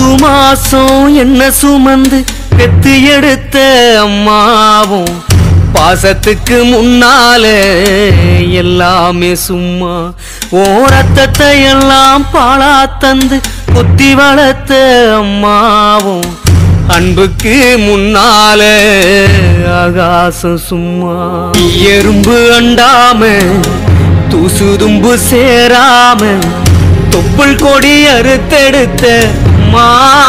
பத்து மாசம் என்ன சுமந்து பெத்து எடுத்த அம்மாவும் பாசத்துக்கு முன்னால எல்லாமே சும்மா ஓ ரத்தத்தை எல்லாம் பாழா தந்து குத்தி வளர்த்த அம்மாவும் அன்புக்கு முன்னால ஆகாசம் சும்மா எறும்பு அண்டாம தூசு தும்பு சேராம தொப்புள் கொடி அறுத்தெடுத்த அம்மா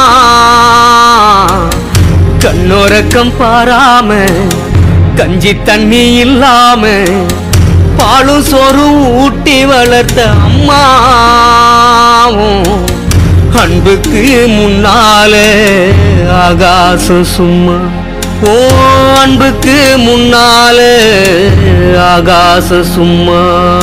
கண்ணோரக்கம் பாராம கஞ்சி தண்ணி இல்லாம பாலும் சோறும் ஊட்டி வளர்த்த அம்மாவும் அன்புக்கு முன்னால ஆகாசம் சும்மா ஓ அன்புக்கு முன்னால ஆகாசம் சும்மா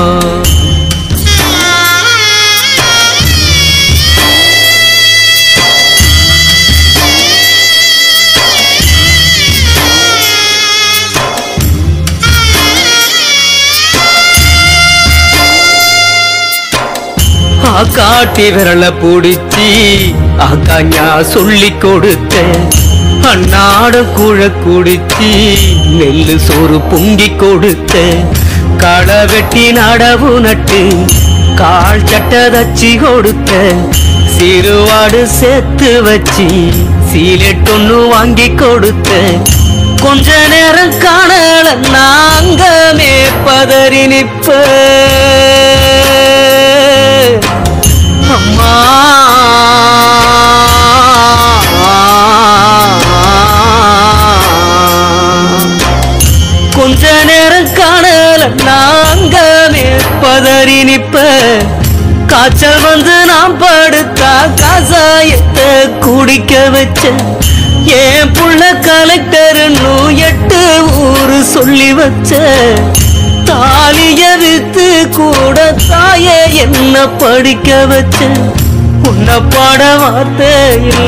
காட்டி விரல பிடிச்சி ஆக்காஞ்சா சொல்லி கொடுத்த அன்னாட கூழ குடிச்சி நெல்லு சோறு பொங்கி கொடுத்த களை வெட்டி நடவு நட்டு கால் சட்டை தச்சி கொடுத்த சிறுவாடு சேர்த்து வச்சு சீலெட்டொன்னு வாங்கி கொடுத்த கொஞ்ச நேரம் காணல நாங்கமே பதறி நிப்ப அம்மா கொஞ்ச நேரம் காணல நாங்கமே பதறி நிப்ப காய்ச்சல் வந்து நான் படுத்தா கசாயத்தை குடிக்க வச்ச என் புள்ள கலெக்டர்னு எட்டு ஊரு சொல்லி வச்ச தாலிய வித்து கூட தாய என்ன படிக்க வச்ச உன்னை பாட வார்த்தை இல்ல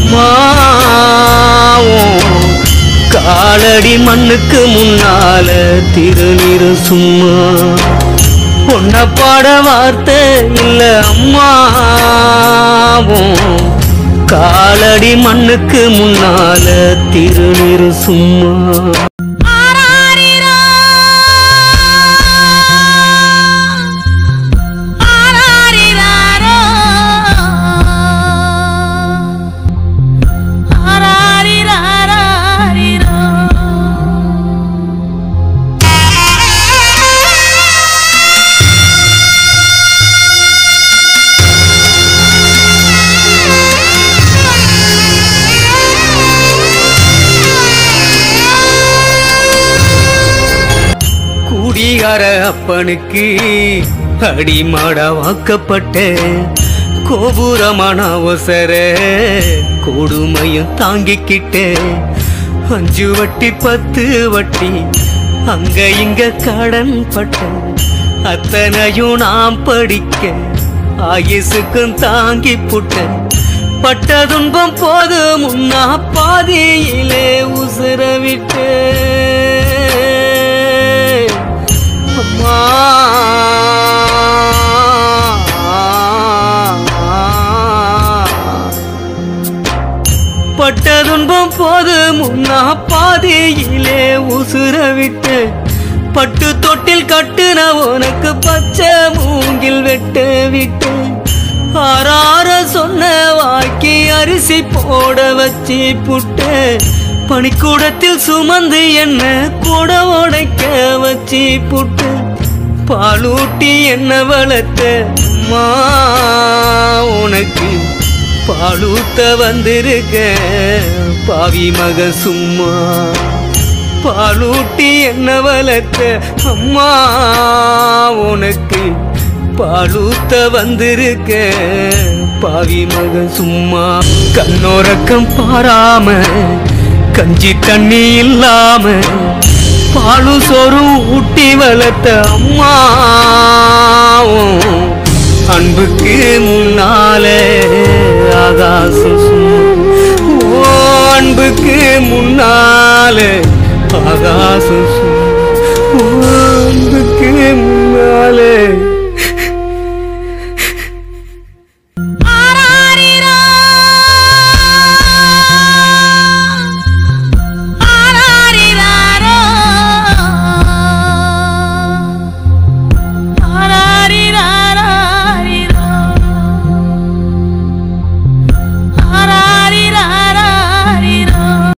மாவும் காலடி மண்ணுக்கு முன்னால திருநீரு சும்மா உன்னை பாட வார்த்தை இல்ல அம்மாவும் காலடி மண்ணுக்கு முன்னால திருநீரு சும்மா ஆராரிரோ ஆராரிராரோ ஆராரிராராரிரோ குடிகார அப்பனுக்கு அடிமாட வாக்கப்பட்ட கோபுரமான அவசர கொடுமையும் தாங்கிக்கிட்ட அஞ்சு வட்டி பத்து வட்டி அங்க இங்க கடன் பட்ட அத்தனையும் நாம் படிக்க ஆயுசுக்கும் தாங்கி புட்டேன் பட்ட துன்பம் போது முன்னா பாதியிலே உசுர விட்டு அம்மா பட்ட துன்பம் போது முன்னா பாதியிலே உசுர விட்டு பட்டு தொட்டில் கட்டுன உனக்கு பச்சை மூங்கில் வெட்ட விட்டு ஆறார சொன்ன வாக்கி அரிசி போட வச்சு புட்டு பனிக்கூடத்தில் சுமந்து என்ன கூட உடைக்க வச்சு புட்டு பாலூட்டி என்ன வளர்த்த அம்மா உனக்கு பாலூத்த வந்திருக்க பாவி மக சும்மா பாலூட்டி என்ன வளர்த்த அம்மா உனக்கு பாலூத்த வந்திருக்க பாவி மக சும்மா கண்ணோரக்கம் பாராம கஞ்சி தண்ணி இல்லாம பாலும் சோறும் ஊட்டி வளர்த்த அம்மா அன்புக்கு முன்னால ஆகாசம் சும்மா. ஓ அன்புக்கு முன்னால ஆகாசம் சும்மா.